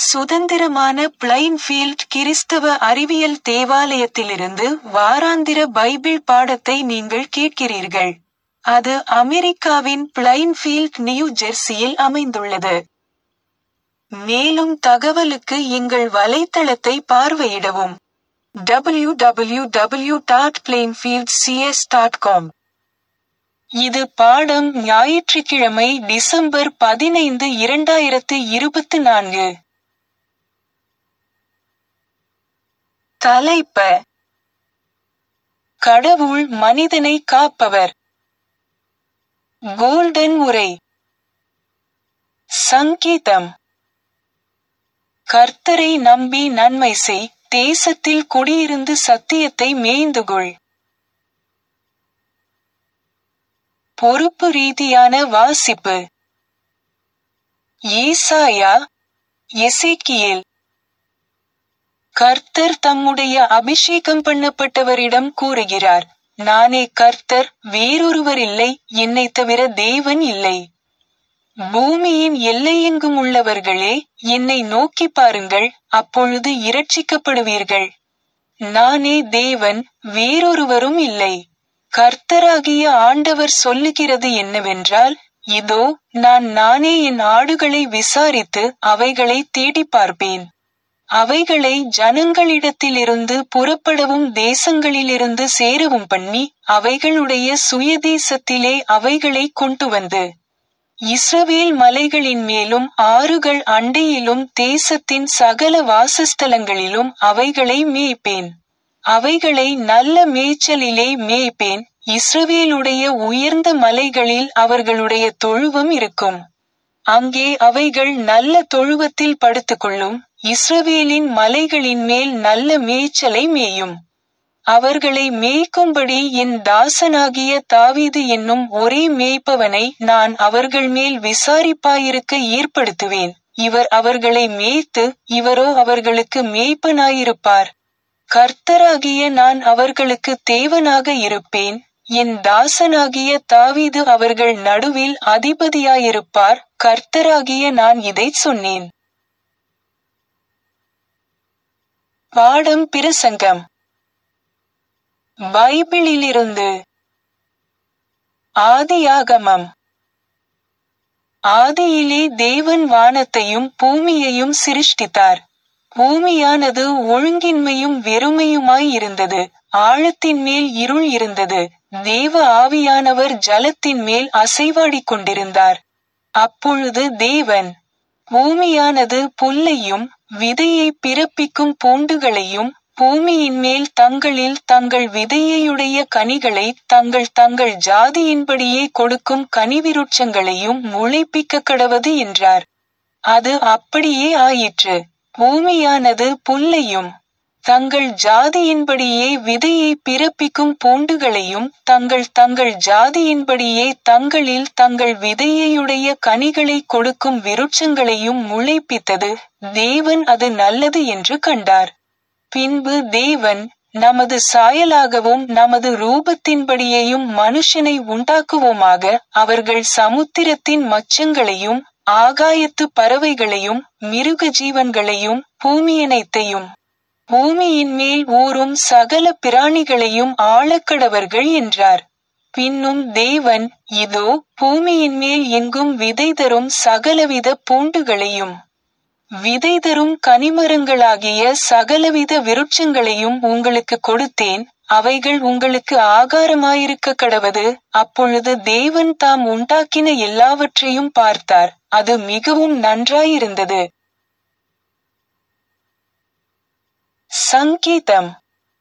சுதந்திரமான பிளைன்ஃபீல்ட் கிறிஸ்தவ அறிவியல் தேவாலயத்திலிருந்து வாராந்திர பைபிள் பாடத்தை நீங்கள் கேட்கிறீர்கள். அது அமெரிக்காவின் பிளைன்ஃபீல்ட் நியூ ஜெர்சியில் அமைந்துள்ளது. மேலும் தகவலுக்கு எங்கள் வலைத்தளத்தை பார்வையிடவும். www.plainfieldcs.com இது பாடம் ஞாயிற்றுக்கிழமை டிசம்பர் பதினைந்து இரண்டாயிரத்து இருபத்து நான்கு. தலைப்ப கடவுள் மனிதனை காப்பவர். கோல்டன் உரை சங்கீதம் கர்த்தரை நம்பி நன்மை செய் தேசத்தில் குடியிருந்து சத்தியத்தை மேய்ந்துகொள். பொறுப்பு ரீதியான வாசிப்பு ஏசாயா எசேக்கியேல் கர்த்தர் தம்முடைய அபிஷேகம் பண்ணப்பட்டவரிடம் கூறுகிறார் நானே கர்த்தர் வேறொருவரில்லை என்னைத் தவிர தேவன் இல்லை. பூமியின் எல்லையெங்கும் உள்ளவர்களே என்னை நோக்கிப் பாருங்கள் அப்பொழுது இரட்சிக்கப்படுவீர்கள். நானே தேவன் வேறொருவரும் இல்லை. கர்த்தராகிய ஆண்டவர் சொல்லுகிறது என்னவென்றால் இதோ நான் நானே என் ஆடுகளை விசாரித்து அவைகளை தேடிப் பார்ப்பேன். அவைகளை ஜனங்களிடத்திலிருந்து புறப்படவும் தேசங்களிலிருந்து சேரவும் பண்ணி அவைகளுடைய சுயதேசத்திலே அவைகளை கொண்டு வந்து இஸ்ரவேல் மலைகளின் மேலும் ஆறுகள் அண்டையிலும் தேசத்தின் சகல வாசஸ்தலங்களிலும் அவைகளை மேய்ப்பேன். அவைகளை நல்ல மேய்ச்சலிலே மேய்ப்பேன் இஸ்ரவேலுடைய உயர்ந்த மலைகளில் அவர்களுடைய தொழுவம் இருக்கும். அங்கே அவைகள் நல்ல தொழுவத்தில் படுத்துக்கொள்ளும் இஸ்ரவேலின் மலைகளின் மேல் நல்ல மேய்ச்சலை மேயும். அவர்களை மேய்க்கும்படி என் தாசனாகிய தாவீது என்னும் ஒரே மேய்ப்பவனை நான் அவர்கள் மேல் விசாரிப்பாயிருக்க ஏற்படுத்துவேன். இவர் அவர்களை மேய்த்து இவரோ அவர்களுக்கு மேய்ப்பனாயிருப்பார். கர்த்தராகிய நான் அவர்களுக்கு தேவனாக இருப்பேன் என் தாசனாகிய தாவீது அவர்கள் நடுவில் அதிபதியாயிருப்பார் கர்த்தராகிய நான் இதைச் சொன்னேன். பாடம் பிரசங்கம் பைபிளிலிருந்து ஆதியாகமம் ஆதியிலே தேவன் வானத்தையும் பூமியையும் சிருஷ்டித்தார். பூமியானது ஒழுங்கின்மையும் வெறுமையுமாய் இருந்தது. ஆழத்தின் மேல் இருள் இருந்தது. தேவ ஆவியானவர் ஜலத்தின் மேல் அசைவாடிக் கொண்டிருந்தார். அப்பொழுது தேவன் பூமியானது புல்லையும் விதையை பிறப்பிக்கும் பூண்டுகளையும் பூமியின் மேல் தங்களில் தங்கள் விதையையுடைய கனிகளை தங்கள் தங்கள் ஜாதியின்படியே கொடுக்கும் கனிவிருட்சங்களையும் முளைப்பிக்க கடவது என்றார். அது அப்படியே ஆயிற்று. பூமியானது புல்லையும் தங்கள் ஜாதியின்படியே விதையை பிறப்பிக்கும் பூண்டுகளையும் தங்கள் தங்கள் ஜாதியின்படியே தங்களில் தங்கள் விதையையுடைய கனிகளை கொடுக்கும் விருட்சங்களையும் முளைப்பித்தது தேவன் அது நல்லது என்று கண்டார். பின்பு தேவன் நமது சாயலாகவும் நமது ரூபத்தின்படியேயும் மனுஷனை உண்டாக்குவோமாக அவர்கள் சமுத்திரத்தின் மச்சங்களையும் ஆகாயத்து பறவைகளையும் மிருக ஜீவன்களையும் பூமியனைத்தையும் பூமியின் மேல் ஊறும் சகல பிராணிகளையும் ஆளக்கடவர்கள் என்றார். பின்னும் தேவன் இதோ பூமியின் மேல் எங்கும் விதை தரும் சகலவித பூண்டுகளையும் விதை தரும் கனிமரங்களாகிய சகலவித விருட்சங்களையும் உங்களுக்கு கொடுத்தேன் அவைகள் உங்களுக்கு ஆகாரமாயிருக்க கடவது அப்பொழுது தேவன் தாம் உண்டாக்கின எல்லாவற்றையும் பார்த்தார் அது மிகவும் நன்றாயிருந்தது சங்கீதம்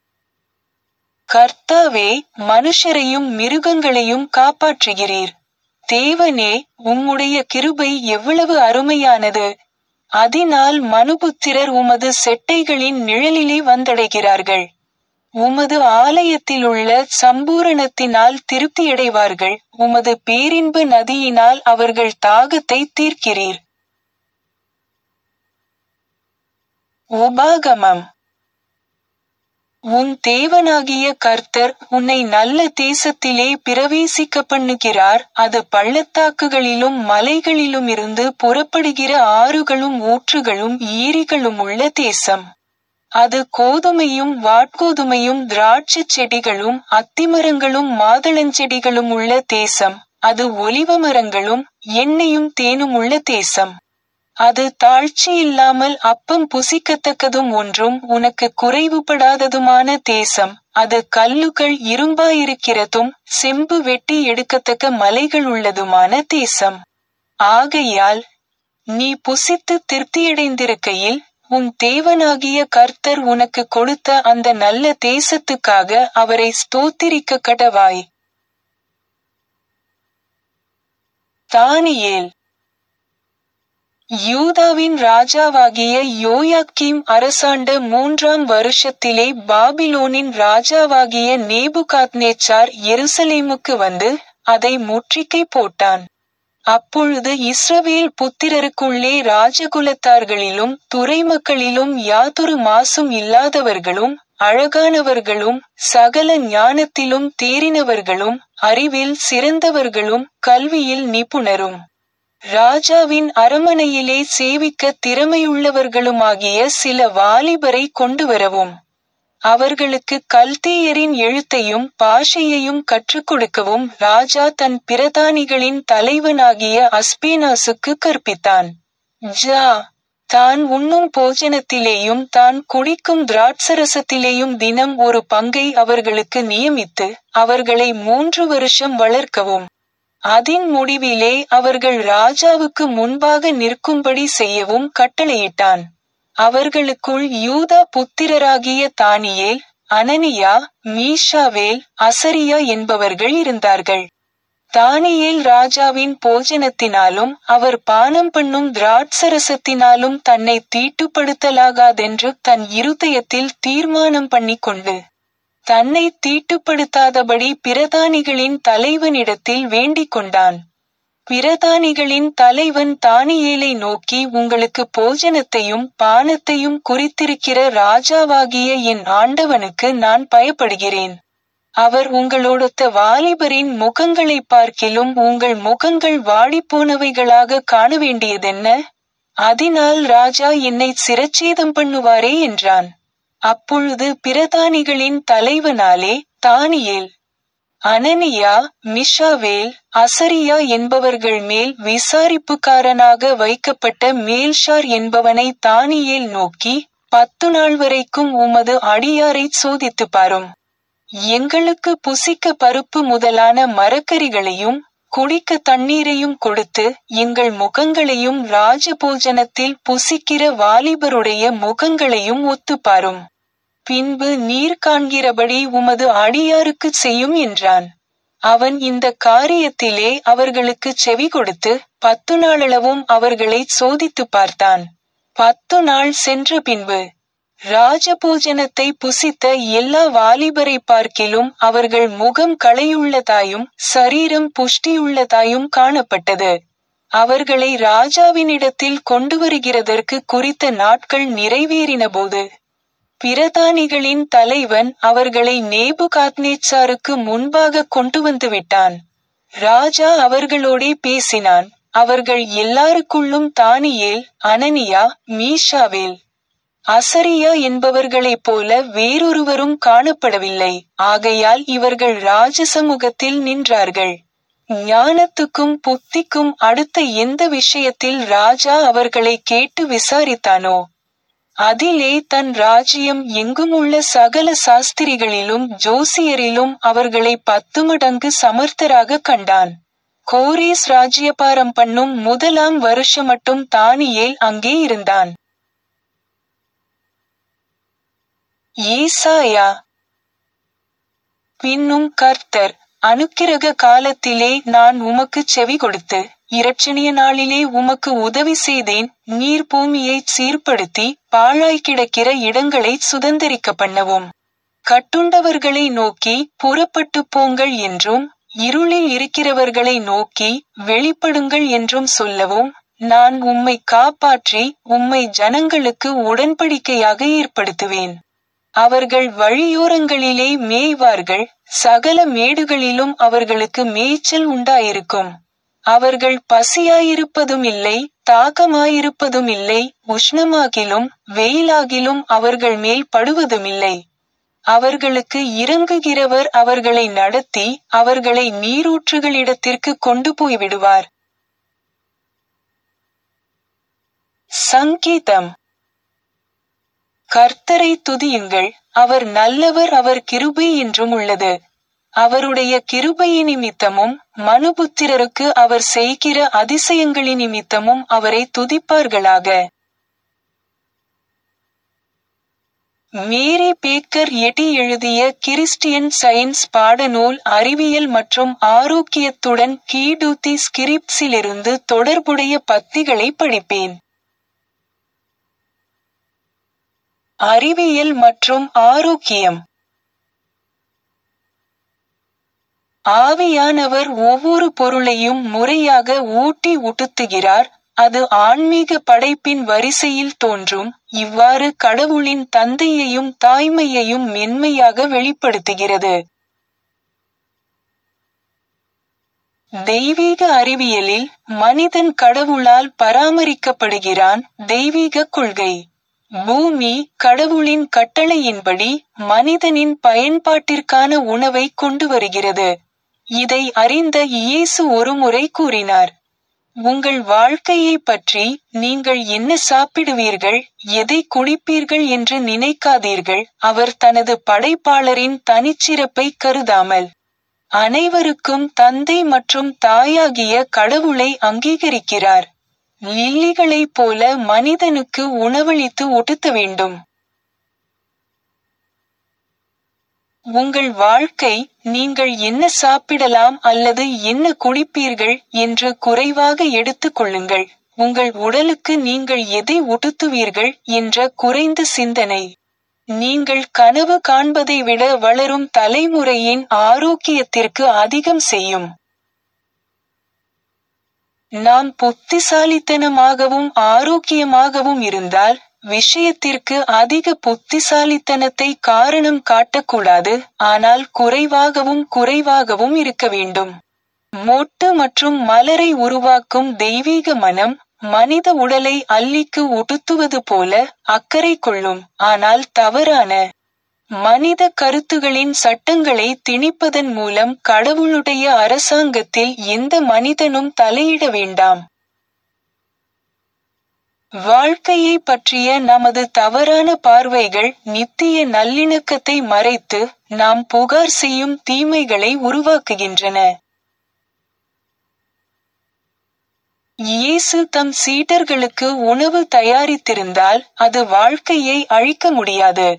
கர்த்தாவே மனுஷரையும் மிருகங்களையும் காப்பாற்றுகிறீர் தேவனே உம்முடைய கிருபை எவ்வளவு அருமையானது அதனால் மனுபுத்திரர் உமது செட்டைகளின் நிழலிலே வந்தடைகிறார்கள் உமது ஆலயத்திலுள்ள சம்பூரணத்தினால் திருப்தியடைவார்கள் உமது பேரின்ப நதியினால் அவர்கள் தாகத்தை தீர்க்கிறீர் உபாகமம் உன் தேவனாகிய கர்த்தர் உன்னை நல்ல தேசத்திலே பிரவேசிக்க பண்ணுகிறார் அது பள்ளத்தாக்குகளிலும் மலைகளிலுமிருந்து புறப்படுகிற ஆறுகளும் ஊற்றுகளும் ஏரிகளும் உள்ள தேசம் அது கோதுமையும் வாட்கோதுமையும் திராட்சைச் செடிகளும் அத்திமரங்களும் மாதளஞ்செடிகளும் உள்ள தேசம் அது ஒலிவ மரங்களும் எண்ணெயும் தேனும் உள்ள தேசம் அது தாழ்ச்சி இல்லாமல் அப்பம் புசிக்கத்தக்கதும் ஒன்றும் உனக்கு குறைவுபடாததுமான தேசம் அது கல்லுகள் இரும்பாயிருக்கிறதும் செம்பு வெட்டி எடுக்கத்தக்க மலைகள் உள்ளதுமான தேசம் ஆகையால் நீ புசித்து திருப்தியடைந்திருக்கையில் உன் தேவனாகிய கர்த்தர் உனக்கு கொடுத்த அந்த நல்ல தேசத்துக்காக அவரை ஸ்தோத்திரிக்க கடவாய் தானியேல் யூதாவின் ராஜாவாகிய யோயாக்கீம் அரசாண்ட மூன்றாம் வருஷத்திலே பாபிலோனின் ராஜாவாகிய நேபுகாத்நேச்சார் எருசலேமுக்கு வந்து அதை முற்றுகை போட்டான் அப்பொழுது இஸ்ரவேல் புத்திரருக்குள்ளே ராஜகுலத்தார்களிலும் துறைமக்களிலும் யாதொரு மாசும் இல்லாதவர்களும் அழகானவர்களும் சகல ஞானத்திலும் தேறினவர்களும் அறிவில் சிறந்தவர்களும் கல்வியில் நிபுணரும் ராஜாவின் அரமனையிலே சேவிக்க திறமையுள்ளவர்களுமாகிய சில வாலிபரை கொண்டு வரவும் அவர்களுக்கு கல்தேயரின் எழுத்தையும் பாஷையையும் கற்றுக் கொடுக்கவும் ராஜா தன் பிரதானிகளின் தலைவனாகிய அஸ்பேனாசுக்கு கற்பித்தான் ஜா தான் உண்ணும் போஜனத்திலேயும் தான் குடிக்கும் திராட்சரசத்திலேயும் தினம் ஒரு பங்கை அவர்களுக்கு நியமித்து அவர்களை மூன்று வருஷம் வளர்க்கவும் அதின் முடிவிலே அவர்கள் ராஜாவுக்கு முன்பாக நிற்கும்படி செய்யவும் கட்டளையிட்டான் அவர்களுக்குள் யூதா புத்திரராகிய தானியேல் அனனியா மீஷாவேல் அசரியா என்பவர்கள் இருந்தார்கள் தானியேல் ராஜாவின் போஜனத்தினாலும் அவர் பானம் பண்ணும் திராட்சரசத்தினாலும் தன்னை தீட்டுப்படுத்தலாகாதென்று தன் இருதயத்தில் தீர்மானம் பண்ணிக்கொண்டு தன்னை தீட்டுப்படுத்தாதபடி பிரதானிகளின் தலைவனிடத்தில் வேண்டிக் கொண்டான் பிரதானிகளின் தலைவன் தானியேலை நோக்கி உங்களுக்கு போஜனத்தையும் பானத்தையும் குறித்திருக்கிற ராஜாவாகிய என் ஆண்டவனுக்கு நான் பயப்படுகிறேன் அவர் உங்களோடொத்த வாலிபரின் முகங்களை பார்க்கிலும் உங்கள் முகங்கள் வாடிப்போனவைகளாக காண வேண்டியதென்ன அதனால் ராஜா என்னை சிரச்சேதம் பண்ணுவாரே என்றான் அப்பொழுது பிரதானிகளின் தலைவனாலே தானியேல் அனனியா மிஷாவேல் அசரியா என்பவர்கள் மேல் விசாரிப்புக்காரனாக வைக்கப்பட்ட மேல்ஷார் என்பவனை தானியேல் நோக்கி பத்து நாள் வரைக்கும் உமது அடியாரை சோதித்து பாரும் எங்களுக்கு புசிக்க பருப்பு முதலான மரக்கறிகளையும் குடிக்க தண்ணீரையும் கொடுத்து எங்கள் முகங்களையும் ராஜபோஜனத்தில் புசிக்கிற வாலிபருடைய முகங்களையும் ஒத்துப்பாரும் பின்பு நீர் காண்கிறபடி உமது அடியாருக்கு செய்யும் என்றான் அவன் இந்த காரியத்திலே அவர்களுக்கு செவி கொடுத்து பத்து நாளளவும் அவர்களை சோதித்து பார்த்தான் பத்து நாள் சென்ற பின்பு ராஜபோஜனத்தை புசித்த எல்லா வாலிபரை பார்க்கிலும் அவர்கள் முகம் களையுள்ளதாயும் சரீரம் புஷ்டியுள்ளதாயும் காணப்பட்டது அவர்களை ராஜாவினிடத்தில் கொண்டு வருகிறதற்கு குறித்த நாட்கள் நிறைவேறினபோது பிரதானிகளின் தலைவன் அவர்களை நேபுகாத்நேச்சாருக்கு முன்பாக கொண்டு வந்து விட்டான் ராஜா அவர்களோடே பேசினான் அவர்கள் எல்லாருக்குள்ளும் தானியேல் அனனியா மீஷாவேல் அசரியா என்பவர்களைப் போல வேறொருவரும் காணப்படவில்லை ஆகையால் இவர்கள் ராஜசமுகத்தில் நின்றார்கள் ஞானத்துக்கும் புத்திக்கும் அடுத்த எந்த விஷயத்தில் ராஜா அவர்களை கேட்டு விசாரித்தானோ அதிலே தன் ராஜ்யம் எங்குமுள்ள சகல சாஸ்திரிகளிலும் ஜோசியரிலும் அவர்களை பத்து மடங்கு சமர்த்தராக கண்டான் கோரேஸ் ராஜ்யபாரம் பண்ணும் முதலாம் வருஷம் மட்டும் தானியேல் அங்கே இருந்தான் ஏசாயா பின்னும் கர்த்தர் அனுக்கிரக காலத்திலே நான் உமக்கு செவி கொடுத்து இரட்சணிய நாளிலே உமக்கு உதவி செய்தேன் நீர் பூமியை சீர்படுத்தி பாழாய் கிடக்கிற இடங்களை சுதந்திரிக்க பண்ணவும் கட்டுண்டவர்களை நோக்கி புறப்பட்டு போங்கள் என்றும் இருளில் இருக்கிறவர்களை நோக்கி வெளிப்படுங்கள் என்றும் சொல்லவும் நான் உம்மை காப்பாற்றி உம்மை ஜனங்களுக்கு உடன்படிக்கையாக ஏற்படுத்துவேன் அவர்கள் வழியோரங்களிலே மேய்வார்கள் சகல மேடுகளிலும் அவர்களுக்கு மேய்ச்சல் உண்டாயிருக்கும் அவர்கள் பசியாயிருப்பதும் இல்லை தாகமாயிருப்பதும் இல்லை உஷ்ணமாகிலும் வெயிலாகிலும் அவர்கள் மேல் படுவதுமில்லை அவர்களுக்கு இறங்குகிறவர் அவர்களை நடத்தி அவர்களை நீரூற்றுகளிடத்திற்கு கொண்டு போய் விடுவார் சங்கீதம் கர்த்தரை துதியுங்கள் அவர் நல்லவர் அவர் கிருபை என்றும் உள்ளது அவருடைய கிருபையின் நிமித்தமும் மனுபுத்திரருக்கு அவர் செய்கிற அதிசயங்களின் நிமித்தமும் அவரை துதிப்பார்களாக மேரி பேக்கர் எட்டி எழுதிய கிறிஸ்டியன் சயின்ஸ் பாடநூல் அறிவியல் மற்றும் ஆரோக்கியத்துடன் கீடூத்தி ஸ்கிரிப்ட்ஸிலிருந்து தொடர்புடைய பத்திகளை படிப்பேன் அறிவியல் மற்றும் ஆரோக்கியம் ஆவியானவர் ஒவ்வொரு பொருளையும் முறையாக ஊட்டி உட்டுத்துகிறார் அது ஆன்மீக படைப்பின் வரிசையில் தோன்றும் இவ்வாறு கடவுளின் தந்தையையும் தாய்மையையும் மென்மையாக வெளிப்படுத்துகிறது தெய்வீக அறிவியலில் மனிதன் கடவுளால் பராமரிக்கப்படுகிறான் தெய்வீக கொள்கை பூமி கடவுளின் கட்டளையின்படி மனிதனின் பயன்பாட்டிற்கான உணவை கொண்டு வருகிறது இதை அறிந்த இயேசு ஒருமுறை கூறினார் உங்கள் வாழ்க்கையை பற்றி நீங்கள் என்ன சாப்பிடுவீர்கள் எதை குடிப்பீர்கள் என்று நினைக்காதீர்கள் அவர் தனது படைப்பாளரின் தனிச்சிறப்பை கருதாமல் அனைவருக்கும் தந்தை மற்றும் தாயாகிய கடவுளை அங்கீகரிக்கிறார் லில்லிகளைப் போல மனிதனுக்கு உணவளித்து ஒட்டுத்த வேண்டும் உங்கள் வாழ்க்கை நீங்கள் என்ன சாப்பிடலாம் அல்லது என்ன குடிப்பீர்கள் என்று குறைவாக எடுத்துக் கொள்ளுங்கள் உங்கள் உடலுக்கு நீங்கள் எதை உடுத்துவீர்கள் என்ற குறைந்த சிந்தனை நீங்கள் கனவு காண்பதை விட வளரும் தலைமுறையின் ஆரோக்கியத்திற்கு அதிகம் செய்யும் நாம் புத்திசாலித்தனமாகவும் ஆரோக்கியமாகவும் இருந்தால் விஷயத்திற்கு அதிக புத்திசாலித்தனத்தை காரணம் காட்டக்கூடாது ஆனால் குறைவாகவும் குறைவாகவும் இருக்க வேண்டும் மொட்டு மற்றும் மலரை உருவாக்கும் தெய்வீக மனம் மனித உடலை அல்லிக்கு உடுத்துவது போல அக்கறை கொள்ளும் ஆனால் தவறான மனித கருத்துகளின் சட்டங்களை திணிப்பதன் மூலம் கடவுளுடைய அரசாங்கத்தில் எந்த மனிதனும் தலையிட வேண்டாம் வாழ்க்கையை பற்றிய நமது தவறான பார்வைகள் நித்திய நல்லிணக்கத்தை மறைத்து நாம் புகார் செய்யும் தீமைகளை உருவாக்குகின்றன இயேசு தம் சீடர்களுக்கு உணவு தயாரித்திருந்தால் அது வாழ்க்கையை அழிக்க முடியாது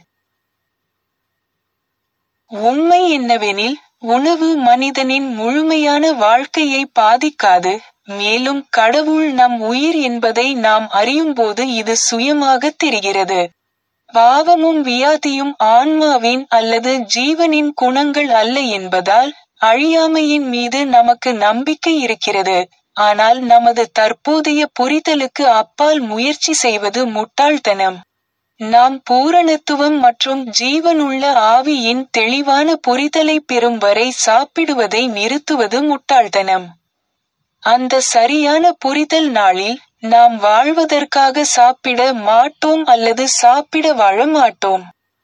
உண்மை என்னவெனில் உணவு மனிதனின் முழுமையான வாழ்க்கையை பாதிக்காது மேலும் கடவுள் நம் உயிர் என்பதை நாம் அறியும்போது இது சுயமாக தெரிகிறது பாவமும் வியாதியும் ஆன்மாவின் அல்லது ஜீவனின் குணங்கள் அல்ல என்பதால் அழியாமையின் மீது நமக்கு நம்பிக்கை இருக்கிறது ஆனால் நமது தற்போதைய புரிதலுக்கு அப்பால் முயற்சி செய்வது முட்டாள்தனம் நாம் பூரணத்துவம் மற்றும் ஜீவனுள்ள ஆவியின் தெளிவான புரிதலை பெறும் வரை சாப்பிடுவதை நிறுத்துவது முட்டாள்தனம் அந்த சரியான புரிதல் நாளில் நாம் வாழ்வதற்காக சாப்பிட மாட்டோம் அல்லது சாப்பிட வாழ மாட்டோம்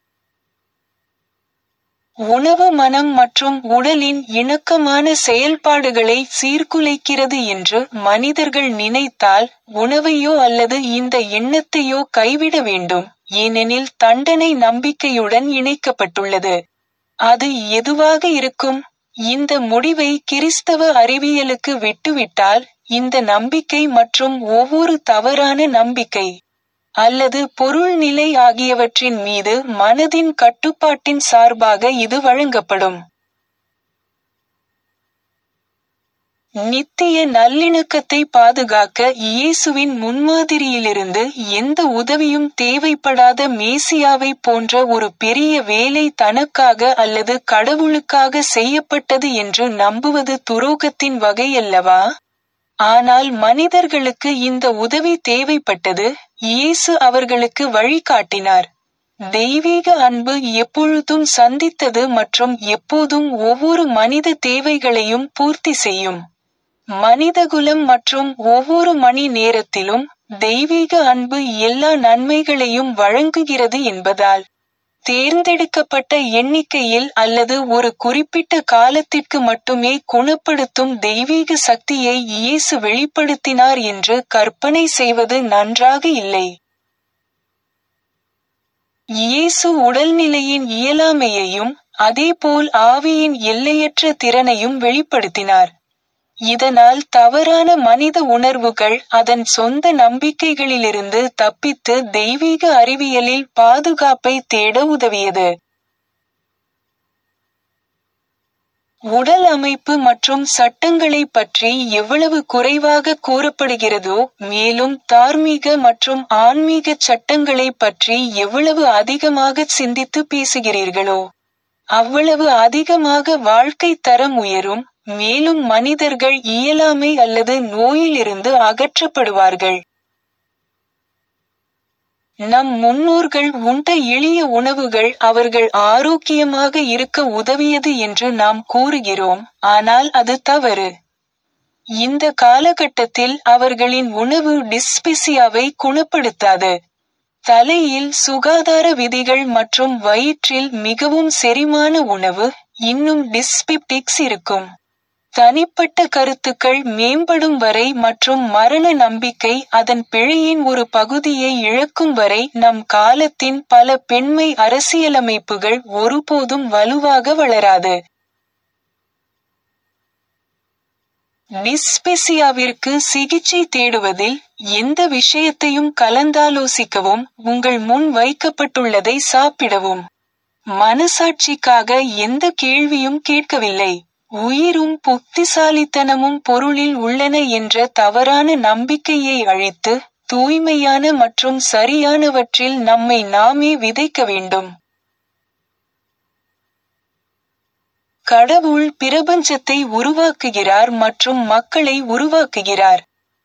உணவு மனம் மற்றும் உடலின் இணக்கமான செயல்பாடுகளை சீர்குலைக்கிறது என்று மனிதர்கள் நினைத்தால் உணவையோ அல்லது இந்த எண்ணத்தையோ கைவிட வேண்டும் ஏனெனில் தண்டனை நம்பிக்கையுடன் இணைக்கப்பட்டுள்ளது அது எதுவாக இருக்கும் இந்த முடிவை கிறிஸ்தவ அறிவியலுக்கு விட்டுவிட்டால் இந்த நம்பிக்கை மற்றும் ஒவ்வொரு தவறான நம்பிக்கை அல்லது பொருள் நிலை ஆகியவற்றின் மீது மனதின் கட்டுப்பாட்டின் சார்பாக இது வழங்கப்படும் நித்திய நல்லிணக்கத்தை பாதுகாக்க இயேசுவின் முன்மாதிரியிலிருந்து எந்த உதவியும் தேவைப்படாத மேசியாவை போன்ற ஒரு பெரிய வேலை தனக்காக அல்லது கடவுளுக்காக செய்யப்பட்டது என்று நம்புவது துரோகத்தின் வகையல்லவா ஆனால் மனிதர்களுக்கு இந்த உதவி தேவைப்பட்டது இயேசு அவர்களுக்கு வழிகாட்டினார் தெய்வீக அன்பு எப்பொழுதும் சந்தித்தது மற்றும் எப்போதும் ஒவ்வொரு மனித தேவைகளையும் பூர்த்தி செய்யும் மனிதகுலம் மற்றும் ஒவ்வொரு மணி நேரத்திலும் தெய்வீக அன்பு எல்லா நன்மைகளையும் வழங்குகிறது என்பதால் தேர்ந்தெடுக்கப்பட்ட எண்ணிக்கையில் அல்லது ஒரு குறிப்பிட்ட காலத்திற்கு மட்டுமே குணப்படுத்தும் தெய்வீக சக்தியை இயேசு வெளிப்படுத்தினார் என்று கற்பனை செய்வது நன்றாக இல்லை இயேசு உடல்நிலையின் இயலாமையையும் அதேபோல் ஆவியின் எல்லையற்ற திறனையும் வெளிப்படுத்தினார் இதனால் தவறான மனித உணர்வுகள் அதன் சொந்த நம்பிக்கைகளிலிருந்து தப்பித்து தெய்வீக அறிவியலில் பாதுகாப்பை தேட உதவியது உடல் அமைப்பு மற்றும் சட்டங்களை பற்றி எவ்வளவு குறைவாக கூறப்படுகிறதோ மேலும் தார்மீக மற்றும் ஆன்மீக சட்டங்களை பற்றி எவ்வளவு அதிகமாக சிந்தித்து பேசுகிறீர்களோ அவ்வளவு அதிகமாக வாழ்க்கை தரம் உயரும் மேலும் மனிதர்கள் இயலாமை அல்லது நோயிலிருந்து அகற்றப்படுவார்கள் நம் முன்னோர்கள் உண்ட எளிய உணவுகள் அவர்கள் ஆரோக்கியமாக இருக்க உதவியது என்று நாம் கூறுகிறோம் ஆனால் அது தவறு இந்த காலகட்டத்தில் அவர்களின் உணவு டிஸ்பிசியாவை குணப்படுத்தாது தலையில் சுகாதார விதிகள் மற்றும் வயிற்றில் மிகவும் செரிமான உணவு இன்னும் டிஸ்பிப்டிக்ஸ் இருக்கும் தனிப்பட்ட கருத்துக்கள் மேம்படும் வரை மற்றும் மரண நம்பிக்கை அதன் பிழையின் ஒரு பகுதியை இழக்கும் வரை நம் காலத்தின் பல பெண்மை அரசியலமைப்புகள் ஒருபோதும் வலுவாக வளராது டிஸ்பெசியாவிற்கு சிகிச்சை தேடுவதில் எந்த விஷயத்தையும் கலந்தாலோசிக்கவும் உங்கள் முன் வைக்கப்பட்டுள்ளதை சாப்பிடவும் மனசாட்சிக்காக எந்த கேள்வியும் கேட்கவில்லை உயிரும் புத்திசாலித்தனமும் பொருளில் உள்ளன என்ற தவறான நம்பிக்கையை அழித்து தூய்மையான மற்றும் சரியானவற்றில் நம்மை நாமே விதைக்க வேண்டும் கடவுள் பிரபஞ்சத்தை உருவாக்குகிறார் மற்றும் மக்களை உருவாக்குகிறார்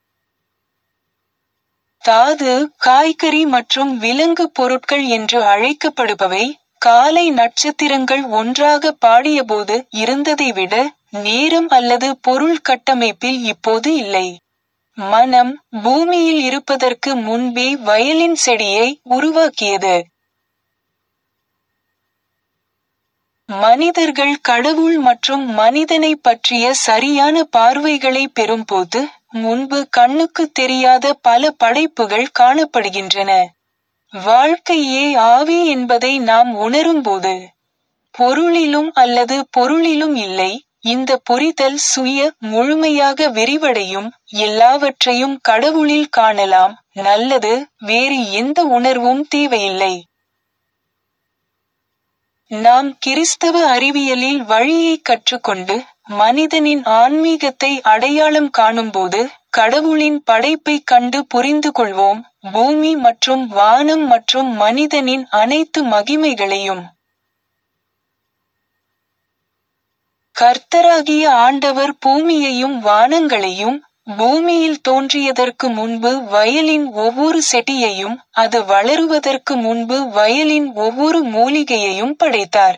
தாது காய்கறி மற்றும் விலங்கு பொருட்கள் என்று அழைக்கப்படுபவை காலை நட்சத்திரங்கள் ஒன்றாக பாடியபோது இருந்ததை விட நேரம் அல்லது பொருள் கட்டமைப்பில் இப்போது இல்லை மனம் பூமியில் இருப்பதற்கு முன்பே வயலின் செடியை உருவாக்கியது மனிதர்கள் கடவுள் மற்றும் மனிதனை பற்றிய சரியான பார்வைகளை பெறும்போது முன்பு கண்ணுக்கு தெரியாத பல படைப்புகள் காணப்படுகின்றன வாழ்க்கையே ஆவி என்பதை நாம் உணரும்போது பொருளிலும் அல்லது பொருளிலும் இல்லை இந்த புரிதல் சுய முழுமையாக விரிவடையும் எல்லாவற்றையும் கடவுளில் காணலாம் நல்லது வேறு எந்த உணர்வும் தேவையில்லை நாம் கிறிஸ்தவ அறிவியலில் வழியை கற்றுக்கொண்டு மனிதனின் ஆன்மீகத்தை அடையாளம் காணும்போது கடவுளின் படைப்பை கண்டு புரிந்து கொள்வோம் பூமி மற்றும் வானம் மற்றும் மனிதனின் அனைத்து மகிமைகளையும் கர்த்தராகிய ஆண்டவர் பூமியையும் வானங்களையும் பூமியில் தோன்றியதற்கு முன்பு வயலின் ஒவ்வொரு செடியையும் அது வளருவதற்கு முன்பு வயலின் ஒவ்வொரு மூலிகையையும் படைத்தார்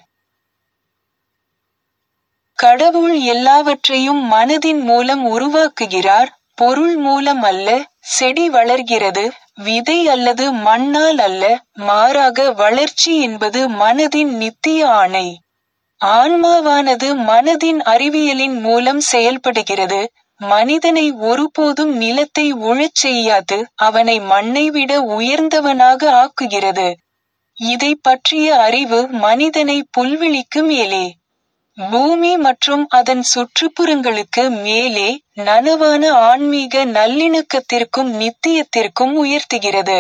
கடவுள் எல்லாவற்றையும் மனதின் மூலம் உருவாக்குகிறார் பொருள் மூலம் அல்ல செடி வளர்கிறது விதை அல்லது மண்ணால் அல்ல மாறாக வளர்ச்சி என்பது மனதின் நித்திய ஆணை ஆன்மாவானது மனதின் அறிவியலின் மூலம் செயல்படுகிறது மனிதனை ஒருபோதும் நிலத்தை உழச் செய்யாது அவனை மண்ணை விட உயர்ந்தவனாக ஆக்குகிறது இதை பற்றிய அறிவு மனிதனை புல்வெளிக்கு மேலே பூமி மற்றும் அதன் சுற்றுப்புறங்களுக்கு மேலே நனவான ஆன்மீக நல்லிணக்கத்திற்கும் நித்தியத்திற்கும் உயர்த்துகிறது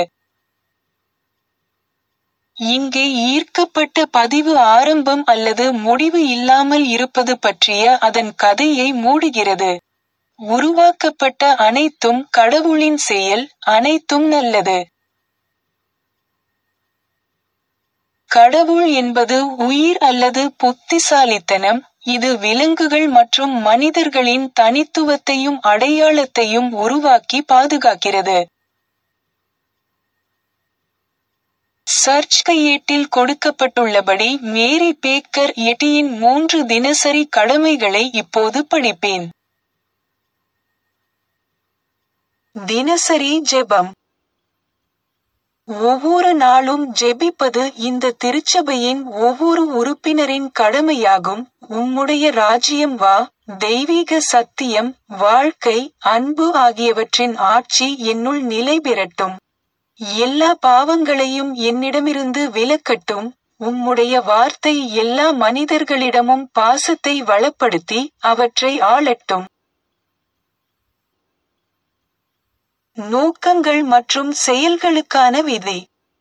இங்கே ஈர்க்கப்பட்ட பதிவு ஆரம்பம் அல்லது முடிவு இல்லாமல் இருப்பது பற்றிய அதன் கதையை மூடுகிறது உருவாக்கப்பட்ட அனைத்தும் கடவுளின் செயல் அனைத்தும் நல்லது கடவுள் என்பது உயிர் அல்லது புத்திசாலித்தனம் இது விலங்குகள் மற்றும் மனிதர்களின் தனித்துவத்தையும் அடையாளத்தையும் உருவாக்கி பாதுகாக்கிறது சர்ச் கையேட்டில் கொடுக்கப்பட்டுள்ளபடி மேரி பேக்கர் எட்டியின் மூன்று தினசரி கடமைகளை இப்போது படிப்பேன் தினசரி ஜெபம் ஒவ்வொரு நாளும் ஜெபிப்பது இந்த திருச்சபையின் ஒவ்வொரு உறுப்பினரின் கடமையாகும் உம்முடைய ராஜ்யம் வா தெய்வீக சத்தியம் வாழ்க்கை அன்பு ஆகியவற்றின் ஆட்சி என்னுள் நிலை பெறட்டும் எல்லா பாவங்களையும் என்னிடமிருந்து விலக்கட்டும் உம்முடைய வார்த்தை எல்லா மனிதர்களிடமும் பாசத்தை வளப்படுத்தி அவற்றை ஆளட்டும் நோக்கங்கள் மற்றும் செயல்களுக்கான விதி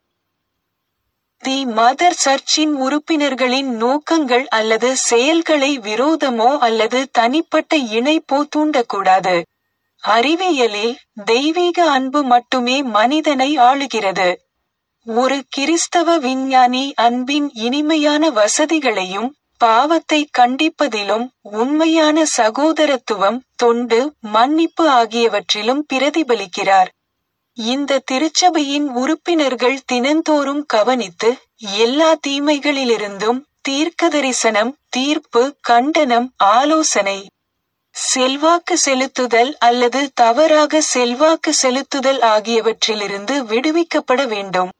தி மதர் சர்ச்சின் உறுப்பினர்களின் நோக்கங்கள் அல்லது செயல்களை விரோதமோ அல்லது தனிப்பட்ட இணைப்போ தூண்டக்கூடாது அறிவியலில் தெய்வீக அன்பு மட்டுமே மனிதனை ஆளுகிறது ஒரு கிறிஸ்தவ விஞ்ஞானி அன்பின் இனிமையான வசதிகளையும் பாவத்தை கண்டிப்பதிலும் உண்மையான சகோதரத்துவம் தொண்டு மன்னிப்பு ஆகியவற்றிலும் பிரதிபலிக்கிறார் இந்த திருச்சபையின் உறுப்பினர்கள் தினந்தோறும் கவனித்து எல்லா தீமைகளிலிருந்தும் தீர்க்கதரிசனம் தீர்ப்பு கண்டனம் ஆலோசனை செல்வாக்கு செலுத்துதல் அல்லது தவறாக செல்வாக்கு செலுத்துதல் ஆகியவற்றிலிருந்து விடுவிக்கப்பட வேண்டும்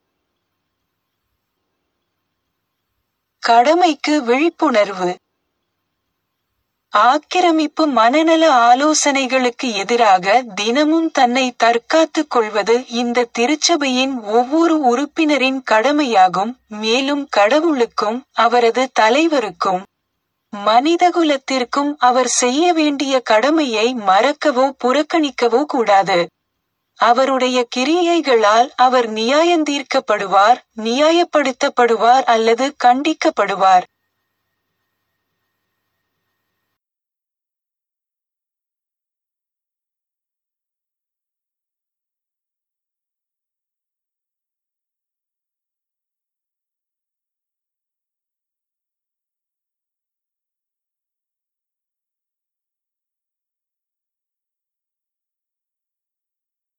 கடமைக்கு விழிப்புணர்வு ஆக்கிரமிப்பு மனநல ஆலோசனைகளுக்கு எதிராக தினமும் தன்னை தற்காத்துக் கொள்வது இந்த திருச்சபையின் ஒவ்வொரு உறுப்பினரின் கடமையாகும் மேலும் கடவுளுக்கும் அவரது தலைவருக்கும் மனிதகுலத்திற்கும் அவர் செய்ய வேண்டிய கடமையை மறக்கவோ புறக்கணிக்கவோ கூடாது அவருடைய கிரியைகளால் அவர் நியாயந்தீர்க்கப்படுவார் நியாயப்படுத்தப்படுவார் அல்லது கண்டிக்கப்படுவார்